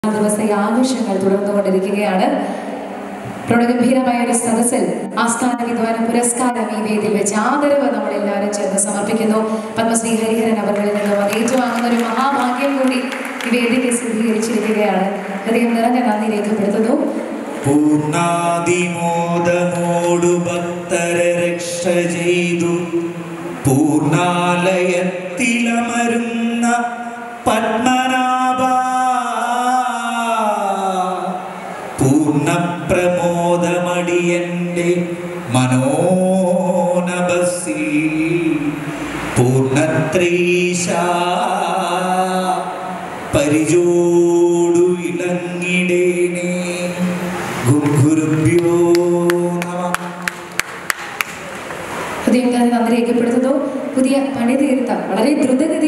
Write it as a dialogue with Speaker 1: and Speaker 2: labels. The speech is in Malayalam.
Speaker 1: ദിവസ ഈ ആഘോഷങ്ങൾ തുടർന്നുകൊണ്ടിരിക്കുകയാണ് പ്രൗഢഗംഭീരമായ ഒരു സദസ്സിൽ ആസ്ഥാന വിദ്വാന പുരസ്കാരം ഈ വേദിയിൽ വെച്ച് ആദരവ് നമ്മൾ എല്ലാവരും ചേർന്ന് സമർപ്പിക്കുന്നു പത്മശ്രീ ഹരിഹരൻ അവர்களிൽ നിന്നും അത് ഏറ്റുവാങ്ങുന്ന ഒരു മഹാഭാഗ്യം കൂടി ഈ വേദിക്ക് സിദ്ധീകരിച്ചിരിക്കുകയാണ് ഹൃദയം നിറഞ്ഞ നന്ദി രേഖപ്പെടുത്തുന്നു
Speaker 2: പൂർണാതിമോദമോടു ഭക്തരെ രക്ഷ ചെയ്തു പൂർണാലയത്തിലമരുന്ന പത്മനാഭ പൂർണ്ണപ്രമോദമടിയന്റെ മനോനബസിൽ പൂർണ്ണത്രീശ പരിചോടു ഇളങ്ങിടേനേ ഗുരുഭ്യോ നമഃ
Speaker 1: ഹൃദയം നിറഞ്ഞ നന്ദി രേഖപ്പെടുത്തുന്നു പുതിയ പണി തീർത്ത വളരെ ദ്രുതഗതിയിൽ